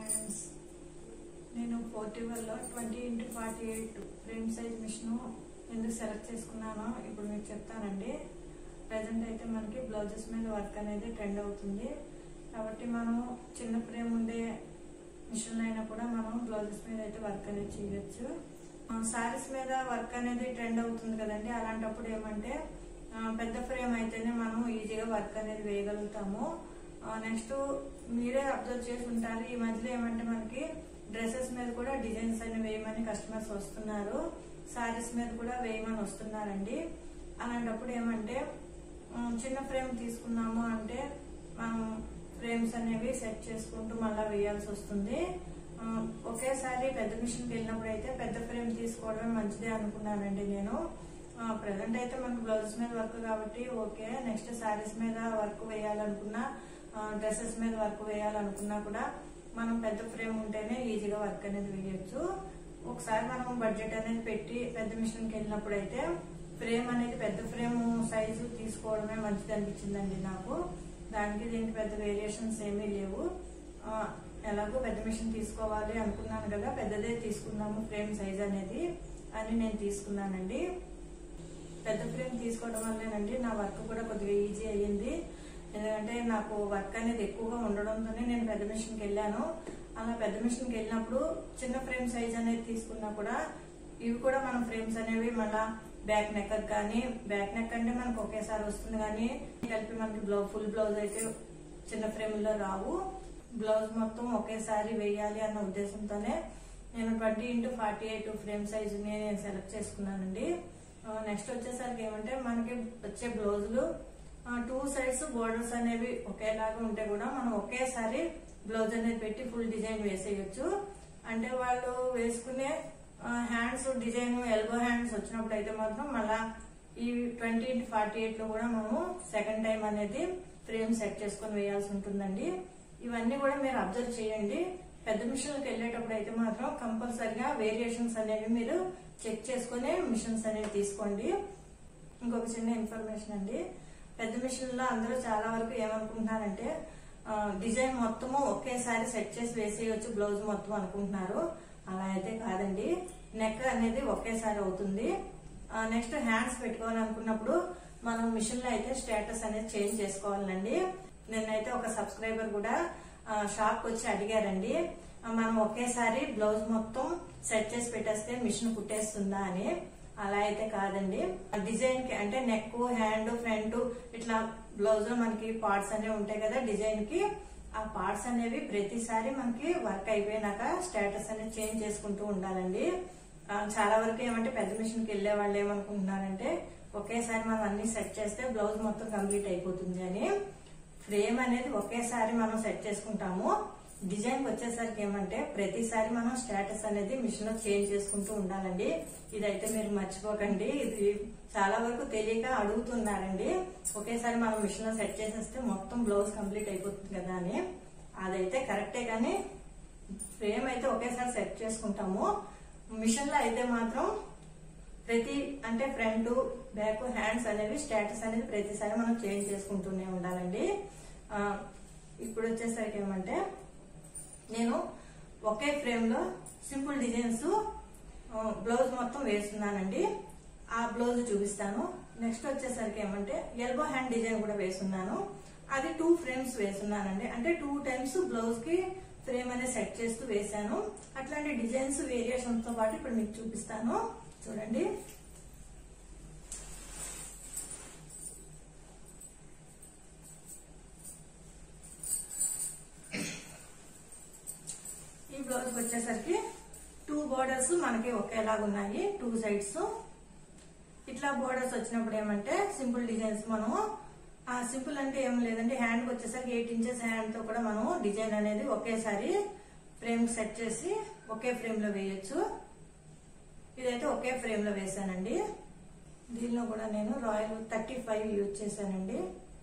friends నేను పోర్టివల్లో twenty into forty eight frame size machine ఎందుకు సెలెక్ట్ చేసుకున్నానో ఇప్పుడు మీకు చెప్తానండి ప్రజెంట్ అయితే మనకి బ్లౌజెస్ మీద వర్క్ అనేది ట్రెండ్ అవుతుంది కాబట్టి మనం చిన్న ఫ్రేమ్ ఉండే మిషన్లు అయినా కూడా మనం బ్లౌజెస్ మీద అయితే వర్క్ అనేది చేయొచ్చు సారీస్ మీద వర్క్ అనేది ట్రెండ్ అవుతుంది కదండి అలాంటప్పుడు ఏమంటే ఆ, పెద్ద ఫ్రేమ్ అయితేనే మనం ఈజీగా వర్క్ అనేది వేయగలుగుతాము నెక్స్ట్ మీరే అబ్జర్వ్ చేసి ఉంటారు ఈ మధ్యలో ఏమంటే మనకి డ్రెస్సెస్ మీద కూడా డిజైన్స్ అని వేయమని కస్టమర్స్ వస్తున్నారు సారీస్ మీద కూడా వేయమని వస్తున్నారండి అలాంటప్పుడు ఏమంటే ఉమ్, చిన్న ఫ్రేమ్ తీసుకున్నాము అంటే మనం ఫ్రేమ్స్ అనేవి సెట్ చేసుకుంటూ మళ్ళీ వేయాల్సి వస్తుంది ఆ, ఒకేసారి పెద్ద మిషన్కి వెళ్ళినప్పుడు అయితే పెద్ద ఫ్రేమ్ తీసుకోవడమే మంచిదే అనుకున్నానండి నేను ప్రజెంట్ అయితే మనకు బ్లౌజెస్ మీద వర్క్ కాబట్టి ఓకే నెక్స్ట్ శారీస్ మీద వర్క్ వేయాలనుకున్నా డ్రెస్సెస్ మీద వర్క్ వేయాలనుకున్నా కూడా మనం పెద్ద ఫ్రేమ్ ఉంటేనే ఈజీగా వర్క్ అనేది వేయొచ్చు ఒకసారి మనం బడ్జెట్ అనేది పెట్టి పెద్ద మిషన్కి వెళ్ళినప్పుడు అయితే ఫ్రేమ్ అనేది పెద్ద ఫ్రేమ్ సైజు తీసుకోవడమే మంచిది అనిపించిందండి నాకు దానికి దీనికి పెద్ద వేరియేషన్స్ ఏమీ లేవు ఆ, ఎలాగో పెద్ద మిషన్ తీసుకోవాలి అనుకున్నాను కదా పెద్దదే తీసుకుందాము ఫ్రేమ్ సైజ్ అనేది అని నేను తీసుకున్నానండి పెద్ద ఫ్రేమ్ తీసుకోవడం వల్లేనండి నా వర్క్ కూడా కొద్దిగా ఈజీ అయ్యింది ఎందుకంటే నాకు వర్క్ అనేది ఎక్కువగా ఉండడంతోనే నేను పెద్ద మిషన్కి వెళ్ళాను అలా పెద్ద మిషన్కి వెళ్ళినప్పుడు చిన్న ఫ్రేమ్ సైజ్ అనేది తీసుకున్నా కూడా ఇవి కూడా మనం ఫ్రేమ్స్ అనేవి మళ్ళా బ్యాక్ నెక్ కానీ బ్యాక్ నెక్ అంటే మనకు ఒకేసారి వస్తుంది కానీ కలిపి మనకి బ్లౌజ్ ఫుల్ బ్లౌజ్ అయితే చిన్న ఫ్రేమ్లో రావు బ్లౌజ్ మొత్తం ఒకేసారి వేయాలి అన్న ఉద్దేశంతోనే నేను twenty into forty eight frame size నేను సెలెక్ట్ చేసుకున్నానండి నెక్స్ట్ వచ్చేసరికి ఏమంటే మనకి వచ్చే బ్లౌజులు టూ సైడ్స్ బోర్డర్స్ అనేవి ఒకేలాగా ఉంటే కూడా మనం ఒకేసారి బ్లౌజ్ అనేది పెట్టి ఫుల్ డిజైన్ వేసేయచ్చు అంటే వాళ్ళు వేసుకునే హ్యాండ్స్ డిజైన్ ఎల్బో హ్యాండ్స్ వచ్చినప్పుడు అయితే మాత్రం మళ్ళా ఈ ట్వంటీ ఇంటూ ఫార్టీ ఎయిట్ లో కూడా మనము సెకండ్ టైం అనేది ఫ్రేమ్ సెట్ చేసుకొని వేయాల్సి ఉంటుందండి ఇవన్నీ కూడా మీరు అబ్జర్వ్ చేయండి పెద్ద మిషన్లకు వెళ్ళేటప్పుడు అయితే మాత్రం కంపల్సరిగా వేరియేషన్స్ అనేవి మీరు చెక్ చేసుకుని మిషన్స్ అనేవి తీసుకోండి ఇంకొక చిన్న ఇన్ఫర్మేషన్ అండి పెద్ద మిషన్ లో అందరూ చాలా వరకు ఏమనుకుంటున్నారంటే ఆ, డిజైన్ మొత్తము ఒకేసారి సెట్ చేసి వేసేయచ్చు బ్లౌజ్ మొత్తం అనుకుంటున్నారు అలా అయితే కాదండి నెక్ అనేది ఒకేసారి అవుతుంది నెక్స్ట్ హ్యాండ్స్ పెట్టుకోవాలనుకున్నప్పుడు మనం మిషన్ లో అయితే స్టేటస్ అనేది చేంజ్ చేసుకోవాలండి నిన్నైతే ఒక సబ్స్క్రైబర్ కూడా షాప్ వచ్చి అడిగారండి ఆ, మనం ఒకేసారి బ్లౌజ్ మొత్తం సెట్ చేసి పెట్టేస్తే మిషన్ కుట్టేస్తుందా అని అలా అయితే కాదండి డిజైన్ కి అంటే నెక్ హ్యాండ్ ఫ్రంట్ ఇట్లా బ్లౌజ్ లో మనకి పార్ట్స్ అనేవి ఉంటాయి కదా డిజైన్ కి ఆ పార్ట్స్ అనేవి ప్రతిసారి మనకి వర్క్ అయిపోయినాక స్టేటస్ అనేది చేంజ్ చేసుకుంటూ ఉండాలండి ఆ, చాలా వరకు ఏమంటే పెద్ద మిషన్ కి వెళ్లే వాళ్ళు ఏమనుకుంటున్నారంటే ఒకేసారి మనం అన్ని సెట్ చేస్తే బ్లౌజ్ మొత్తం కంప్లీట్ అయిపోతుంది అని ఫ్రేమ్ అనేది ఒకేసారి మనం సెట్ చేసుకుంటాము డిజైన్ వచ్చేసరికి ఏమంటే ప్రతిసారి మనం స్టేటస్ అనేది మిషన్ లో చేంజ్ చేసుకుంటూ ఉండాలండి ఇదైతే మీరు మర్చిపోకండి ఇది చాలా వరకు తెలియక అడుగుతున్నారండి ఒకేసారి మనం మిషన్ లో సెట్ చేసేస్తే మొత్తం బ్లౌజ్ కంప్లీట్ అయిపోతుంది కదా అని అదైతే కరెక్టే కానీ ఫ్రేమ్ అయితే ఒకేసారి సెట్ చేసుకుంటాము మిషన్ లో అయితే మాత్రం ప్రతి అంటే ఫ్రంట్ బ్యాక్ హ్యాండ్స్ అనేవి స్టేటస్ అనేది ప్రతిసారి మనం చేంజ్ చేసుకుంటూనే ఉండాలండి ఆ, ఇప్పుడు వచ్చేసరికి ఏమంటే నేను ఒకే ఫ్రేమ్ లో సింపుల్ డిజైన్స్ బ్లౌజ్ మొత్తం వేస్తున్నానండి ఆ బ్లౌజ్ చూపిస్తాను నెక్స్ట్ వచ్చేసరికి ఏమంటే ఎల్బో హ్యాండ్ డిజైన్ కూడా వేస్తున్నాను అది టూ ఫ్రేమ్స్ వేస్తున్నానండి అంటే టూ టైమ్స్ బ్లౌజ్ కి ఫ్రేమ్ అనేది సెట్ చేస్తూ వేశాను అట్లాంటి డిజైన్స్ వేరియేషన్స్ తో పాటు ఇప్పుడు మీకు చూపిస్తాను చూడండి ఈ బ్లౌజ్ వచ్చేసరికి టూ బోర్డర్స్ మనకి ఒకేలాగా ఉన్నాయి టూ సైడ్స్ ఇట్లా బోర్డర్స్ వచ్చినప్పుడు ఏమంటే సింపుల్ డిజైన్స్ మనము ఆ సింపుల్ అంటే ఏం లేదండి హ్యాండ్ వచ్చేసరికి ఎయిట్ ఇంచెస్ హ్యాండ్ తో కూడా మనం డిజైన్ అనేది ఒకేసారి ఫ్రేమ్ సెట్ చేసి ఒకే ఫ్రేమ్ లో వేయొచ్చు ఇదైతే ఒకే ఫ్రేమ్ లో వేసానండి దీనిలో కూడా నేను రాయల్ థర్టీ ఫైవ్ యూజ్ చేశానండి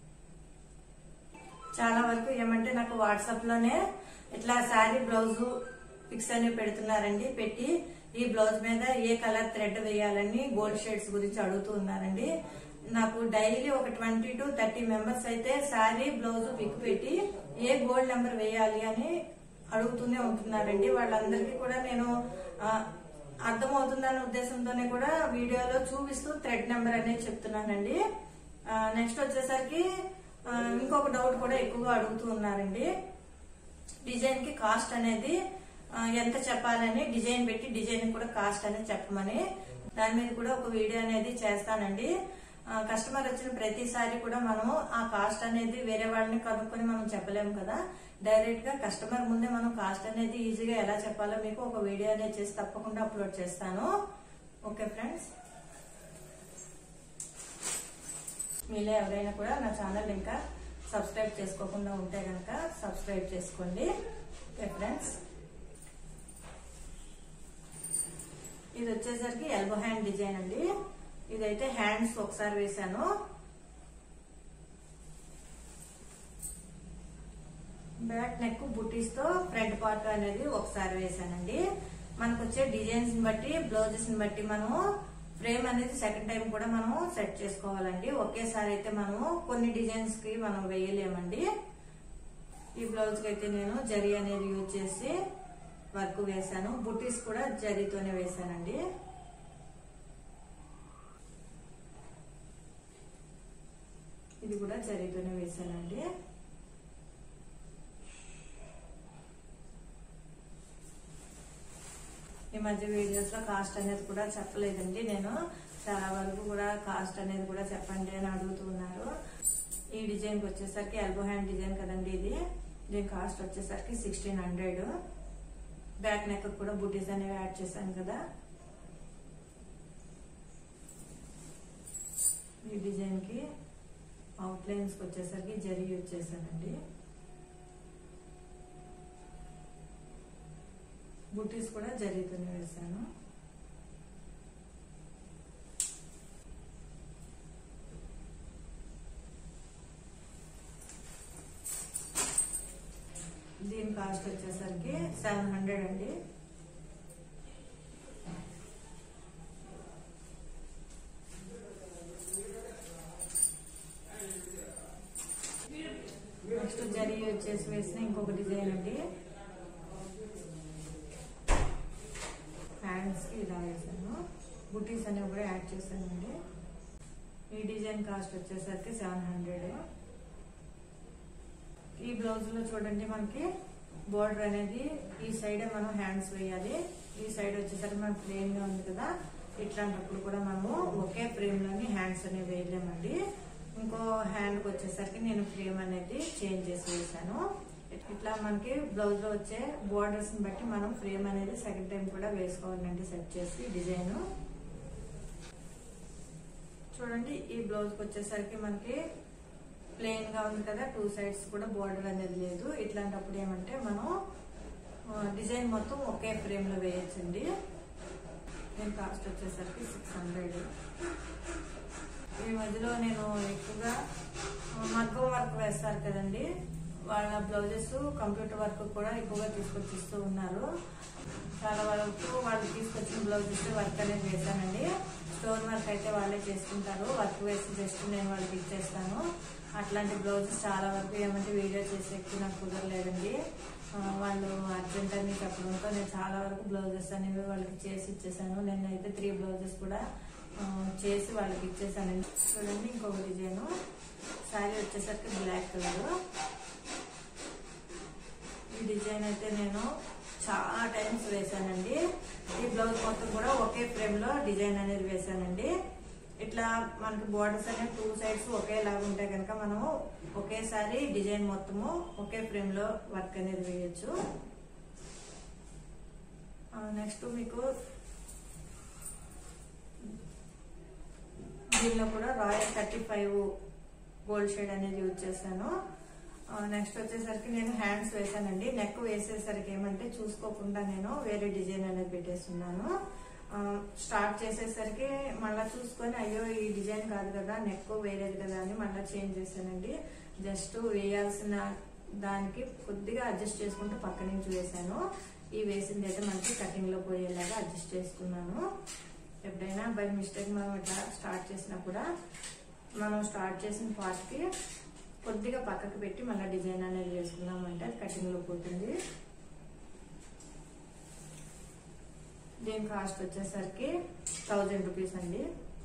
చాలా వరకు ఏమంటే నాకు వాట్సాప్ లోనే ఇట్లా శారీ బ్లౌజ్ పిక్స్ అనేవి పెడుతున్నారండి పెట్టి ఈ బ్లౌజ్ మీద ఏ కలర్ థ్రెడ్ వేయాలని గోల్డ్ షేడ్స్ గురించి అడుగుతూ ఉన్నారండి నాకు డైలీ ఒక ట్వంటీ టు థర్టీ మెంబర్స్ అయితే శారీ బ్లౌజ్ పిక్ పెట్టి ఏ గోల్డ్ నెంబర్ వేయాలి అని అడుగుతూనే ఉంటున్నారండి వాళ్ళందరికీ కూడా నేను ఆ, అర్థమవుతుందనే ఉద్దేశంతోనే కూడా వీడియోలో చూపిస్తూ థ్రెడ్ నెంబర్ అనేది చెప్తున్నానండి నెక్స్ట్ వచ్చేసరికి ఆ, ఇంకొక డౌట్ కూడా ఎక్కువగా అడుగుతూ ఉన్నారండి డిజైన్ కి కాస్ట్ అనేది ఆ, ఎంత చెప్పాలని డిజైన్ పెట్టి డిజైన్ కూడా కాస్ట్ అనేది చెప్పమని దాని మీద కూడా ఒక వీడియో అనేది చేస్తానండి ఆ, కస్టమర్ వచ్చిన ప్రతిసారి కూడా మనము ఆ కాస్ట్ అనేది వేరే వాళ్ళని కనుక్కొని మనం చెప్పలేము కదా డైరెక్ట్ గా కస్టమర్ ముందే మనం కాస్ట్ అనేది ఈజీగా ఎలా చెప్పాలో మీకు ఒక వీడియో అనేది చేసి తప్పకుండా అప్లోడ్ చేస్తాను ఓకే ఫ్రెండ్స్ మీలో ఎవరైనా కూడా నా ఛానల్ ఇంకా సబ్స్క్రైబ్ చేసుకోకుండా ఉంటే కనుక సబ్స్క్రైబ్ చేసుకోండి ఓకే ఫ్రెండ్స్ ఇది వచ్చేసరికి ఎల్బో హ్యాండ్ డిజైన్ అండి ఇదైతే హ్యాండ్స్ ఒకసారి వేసాను బ్యాక్ నెక్ బుటీస్ తో ఫ్రంట్ పార్ట్ అనేది ఒకసారి వేసానండి మనకు వచ్చే డిజైన్స్ బట్టి బ్లౌజెస్ బట్టి మనము ఫ్రేమ్ అనేది సెకండ్ టైం కూడా మనము సెట్ చేసుకోవాలండి ఒకేసారి అయితే మనము కొన్ని డిజైన్స్ కి మనం వేయలేమండి ఈ బ్లౌజ్ కి అయితే నేను జరీ అనేది యూజ్ చేసి వర్క్ వేసాను బుటీస్ కూడా జరీతోనే వేసానండి ఇది కూడా జరీతోనే వేసానండి ఈ మధ్య వీడియోస్ లో కాస్ట్ అనేది కూడా చెప్పలేదండి నేను చాలా వరకు కూడా కాస్ట్ అనేది కూడా చెప్పండి అని అడుగుతున్నారు ఈ డిజైన్ కి వచ్చేసరికి ఎల్బో హ్యాండ్ డిజైన్ కదండి ఇది దీని కాస్ట్ వచ్చేసరికి సిక్స్టీన్ హండ్రెడ్ బ్యాక్ నెక్ కూడా బుటీస్ అనేవి యాడ్ చేశాను కదా ఈ డిజైన్ కి అవుట్ లైన్స్ కి వచ్చేసరికి జరీ యూజ్ చేశానండి బుటీస్ కూడా జరీతోనే వేసాను దీని కాస్ట్ వచ్చేసరికి సెవెన్ హండ్రెడ్ అండి నెక్స్ట్ జరీ వచ్చేసి వేసిన ఇంకొక డిజైన్ అండి హ్యాండ్స్ కి ఇలా వేసాను బుటీస్ అనేవి కూడా యాడ్ చేశానండి ఈ డిజైన్ కాస్ట్ వచ్చేసరికి సెవెన్ హండ్రెడ్ ఈ బ్లౌజ్ లో చూడండి మనకి బోర్డర్ అనేది ఈ సైడ్ మనం హ్యాండ్స్ వేయాలి ఈ సైడ్ వచ్చేసరికి మనకి ప్లెయిన్ గా ఉంది కదా ఇట్లాంటప్పుడు కూడా మనము ఒకే ఫ్రేమ్ లోని హ్యాండ్స్ అనేవి వేయలేమండి ఇంకో హ్యాండ్ వచ్చేసరికి నేను ఫ్రేమ్ అనేది చేంజ్ చేసి వేసాను ఇట్లా మనకి బ్లౌజ్ లో వచ్చే బోర్డర్స్ ని బట్టి మనం ఫ్రేమ్ అనేది సెకండ్ టైం కూడా వేసుకోవాలండి సెట్ చేసి డిజైన్ చూడండి ఈ బ్లౌజ్ కి వచ్చేసరికి మనకి ప్లెయిన్ గా ఉంది కదా టూ సైడ్స్ కూడా బోర్డర్ అనేది లేదు ఇట్లాంటప్పుడు ఏమంటే మనం డిజైన్ మొత్తం ఒకే ఫ్రేమ్ లో వేయచ్చండి దీని కాస్ట్ వచ్చేసరికి సిక్స్ హండ్రెడ్ ఈ మధ్యలో నేను ఎక్కువగా మగ్గం వర్క్ వేస్తారు కదండి వాళ్ళ బ్లౌజెస్ కంప్యూటర్ వర్క్ కూడా ఎక్కువగా తీసుకొచ్చి ఇస్తూ ఉన్నారు చాలా వరకు వాళ్ళు తీసుకొచ్చిన బ్లౌజెస్ వర్క్ అనేది వేశానండి స్టోన్ వర్క్ అయితే వాళ్ళే చేసుకుంటారు వర్క్ వేసి జస్ట్ నేను వాళ్ళకి ఇచ్చేస్తాను అట్లాంటి బ్లౌజెస్ చాలా వరకు ఏమంటే వీడియో చేసి ఎక్కువ నాకు కుదరలేదండి ఆ, వాళ్ళు అర్జెంట్ అని చెప్పడంతో నేను చాలా వరకు బ్లౌజెస్ అనేవి వాళ్ళకి చేసి ఇచ్చేసాను నేను అయితే త్రీ బ్లౌజెస్ కూడా ఆ, చేసి వాళ్ళకి ఇచ్చేసానండి చూడండి ఇంకొక డిజైన్ శారీ వచ్చేసరికి బ్లాక్ కలర్ ఈ డిజైన్ అయితే నేను చాలా టైమ్స్ వేసానండి ఈ బ్లౌజ్ మొత్తం కూడా ఒకే ఫ్రేమ్ లో డిజైన్ అనేది వేసానండి ఇట్లా మనకి బోర్డర్స్ అనేవి టూ సైడ్స్ ఒకేలాగా ఉంటాయి కనుక మనము ఒకేసారి డిజైన్ మొత్తము ఒకే ఫ్రేమ్ లో వర్క్ అనేది వేయొచ్చు నెక్స్ట్ మీకు దీనిలో కూడా royal thirty five gold shade అనేది యూజ్ చేశాను నెక్స్ట్ వచ్చేసరికి నేను హ్యాండ్స్ వేసానండి నెక్ వేసేసరికి ఏమంటే చూసుకోకుండా నేను వేరే డిజైన్ అనేది పెట్టేస్తున్నాను ఆ, స్టార్ట్ చేసేసరికి మళ్ళీ చూసుకొని అయ్యో ఈ డిజైన్ కాదు కదా నెక్ వేరేది కదా అని మళ్ళీ చేంజ్ చేశానండి జస్ట్ వేయాల్సిన దానికి కొద్దిగా అడ్జస్ట్ చేసుకుంటూ పక్క నుంచి వేసాను ఈ వేసింది అయితే మనకి కటింగ్ లో పోయేలాగా అడ్జస్ట్ చేసుకున్నాను ఎప్పుడైనా బై మిస్టేక్ మనం ఇట్లా స్టార్ట్ చేసినా కూడా మనం స్టార్ట్ చేసిన పార్ట్ కి కొద్దిగా పక్కకి పెట్టి మళ్ళీ డిజైన్ అనేది వేసుకున్నామంటే అది కటింగ్ లో పోతుంది దీని కాస్ట్ వచ్చేసరికి థౌజండ్ రూపీస్ అండి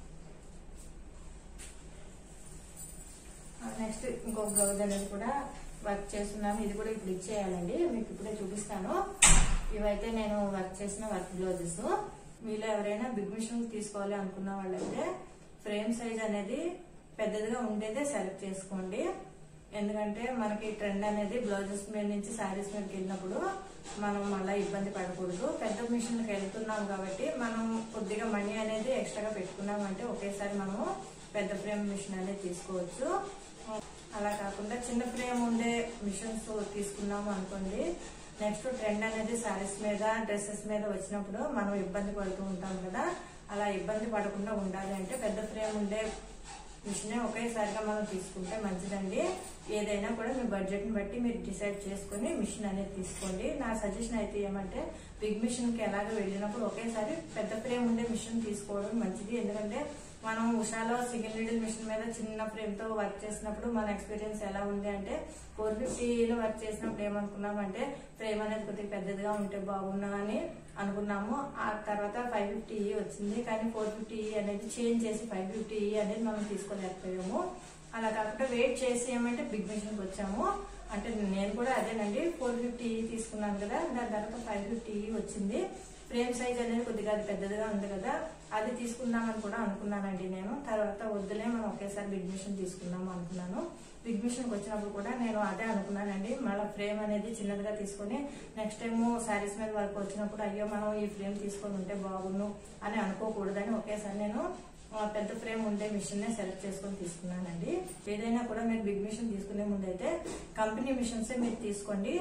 నెక్స్ట్ ఇంకొక బ్లౌజ్ అనేది కూడా వర్క్ చేస్తున్నాము ఇది కూడా ఇప్పుడు ఇచ్చేయాలండి మీకు ఇప్పుడే చూపిస్తాను ఇవైతే నేను వర్క్ చేసిన వర్క్ బ్లౌజెస్ మీలో ఎవరైనా బిగ్ మిషన్ తీసుకోవాలి అనుకున్న వాళ్ళైతే ఫ్రేమ్ సైజ్ అనేది పెద్దదిగా ఉండేదే సెలెక్ట్ చేసుకోండి ఎందుకంటే మనకి ట్రెండ్ అనేది బ్లౌజెస్ మీద నుంచి శారీస్ మీదకి వెళ్ళినప్పుడు మనం మళ్ళీ ఇబ్బంది పడకూడదు పెద్ద మిషన్కి వెళ్తున్నాం కాబట్టి మనం కొద్దిగా మనీ అనేది ఎక్స్ట్రాగా పెట్టుకున్నామంటే ఒకేసారి మనము పెద్ద ఫ్రేమ్ మిషన్ అనేది తీసుకోవచ్చు అలా కాకుండా చిన్న ఫ్రేమ్ ఉండే మిషన్స్ తీసుకున్నాము అనుకోండి నెక్స్ట్ ట్రెండ్ అనేది శారీస్ మీద డ్రెస్సెస్ మీద వచ్చినప్పుడు మనం ఇబ్బంది పడుతూ ఉంటాం కదా అలా ఇబ్బంది పడకుండా ఉండాలి అంటే పెద్ద ఫ్రేమ్ ఉండే మిషన్ ఒకేసారిగా మనం తీసుకుంటే మంచిదండి ఏదైనా కూడా మీ బడ్జెట్ ని బట్టి మీరు డిసైడ్ చేసుకుని మిషన్ అనేది తీసుకోండి నా సజెషన్ అయితే ఏమంటే బిగ్ మిషన్ కి ఎలాగ వెళ్ళినప్పుడు ఒకేసారి పెద్ద ఫ్రేమ్ ఉండే మిషన్ తీసుకోవడం మంచిది ఎందుకంటే మనం ఉషాలో సింగిల్ నీడిల్ మిషన్ మీద చిన్న ఫ్రేమ్ తో వర్క్ చేసినప్పుడు మన ఎక్స్పీరియన్స్ ఎలా ఉంది అంటే ఫోర్ ఫిఫ్టీలో వర్క్ చేసినప్పుడు ఏమనుకున్నామంటే ఫ్రేమ్ అనేది కొద్దిగా పెద్దదిగా ఉంటే బాగున్నా అని అనుకున్నాము ఆ తర్వాత ఫైవ్ ఫిఫ్టీ వచ్చింది కానీ ఫోర్ ఫిఫ్టీ అనేది చేంజ్ చేసి ఫైవ్ ఫిఫ్టీ అనేది మనం తీసుకోలేకపోయాము అలా కాకుండా వెయిట్ చేసి ఏమంటే బిగ్ మిషన్కి వచ్చాము అంటే నేను కూడా అదేనండి ఫోర్ ఫిఫ్టీ తీసుకున్నాను కదా దాని తర్వాత ఫైవ్ ఫిఫ్టీ వచ్చింది ఫ్రేమ్ సైజ్ అనేది కొద్దిగా అది పెద్దదిగా ఉంది కదా అది తీసుకుందామని కూడా అనుకున్నానండి నేను తర్వాత వద్దులే మనం ఒకేసారి బిగ్ మిషన్ తీసుకుందాము అనుకున్నాను బిగ్ మిషన్కి వచ్చినప్పుడు కూడా నేను అదే అనుకున్నానండి మళ్ళీ ఫ్రేమ్ అనేది చిన్నదిగా తీసుకొని నెక్స్ట్ టైం శారీస్ మీద వర్క్ వచ్చినప్పుడు అయ్యో మనం ఈ ఫ్రేమ్ తీసుకొని ఉంటే బాగుండు అని అనుకోకూడదని ఒకేసారి నేను ఆ, పెద్ద ఫ్రేమ్ ఉండే మిషన్ నే సెలెక్ట్ చేసుకొని తీసుకున్నానండి ఏదైనా కూడా మీరు బిగ్ మిషన్ తీసుకునే ముందు అయితే కంపెనీ మిషన్స్ మీరు తీసుకోండి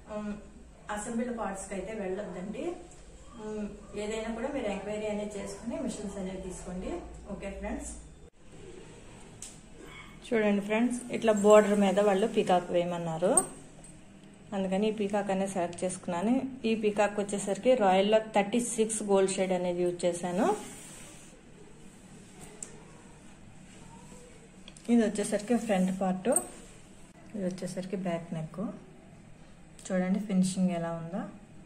అసెంబ్లీ పార్ట్స్ కి అయితే వెళ్ళొద్దండి ఉమ్, ఏదైనా కూడా మీరు ఎంక్వైరీ అనేది చేసుకుని మిషన్స్ అనేది తీసుకోండి ఓకే ఫ్రెండ్స్ చూడండి ఫ్రెండ్స్ ఇట్లా బోర్డర్ మీద వాళ్ళు పీకాక్ వేయమన్నారు అందుకని ఈ పీకాక్ అనేది సెలెక్ట్ చేసుకున్నాను ఈ పీకాక్ వచ్చేసరికి రాయల్లో థర్టీ సిక్స్ గోల్డ్ షేడ్ అనేది యూజ్ చేశాను ఇది వచ్చేసరికి ఫ్రంట్ పార్ట్ ఇది వచ్చేసరికి బ్యాక్ నెక్ చూడండి ఫినిషింగ్ ఎలా ఉందో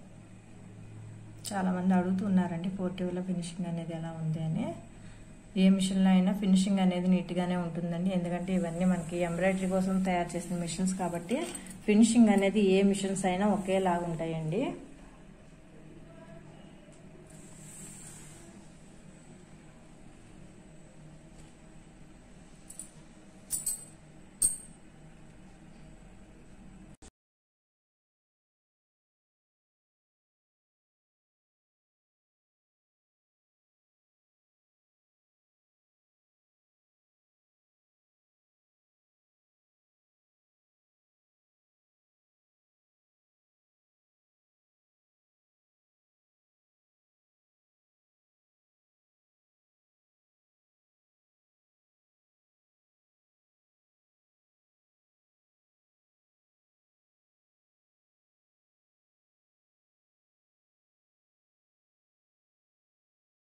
చాలా మంది అడుగుతున్నారండి పోర్టివ్లో ఫినిషింగ్ అనేది ఎలా ఉంది అని ఏ మిషన్లో అయినా ఫినిషింగ్ అనేది నీట్గానే ఉంటుందండి ఎందుకంటే ఇవన్నీ మనకి ఎంబ్రాయిడరీ కోసం తయారు చేసిన మిషన్స్ కాబట్టి ఫినిషింగ్ అనేది ఏ మిషన్స్ అయినా ఒకేలాగా ఉంటాయండి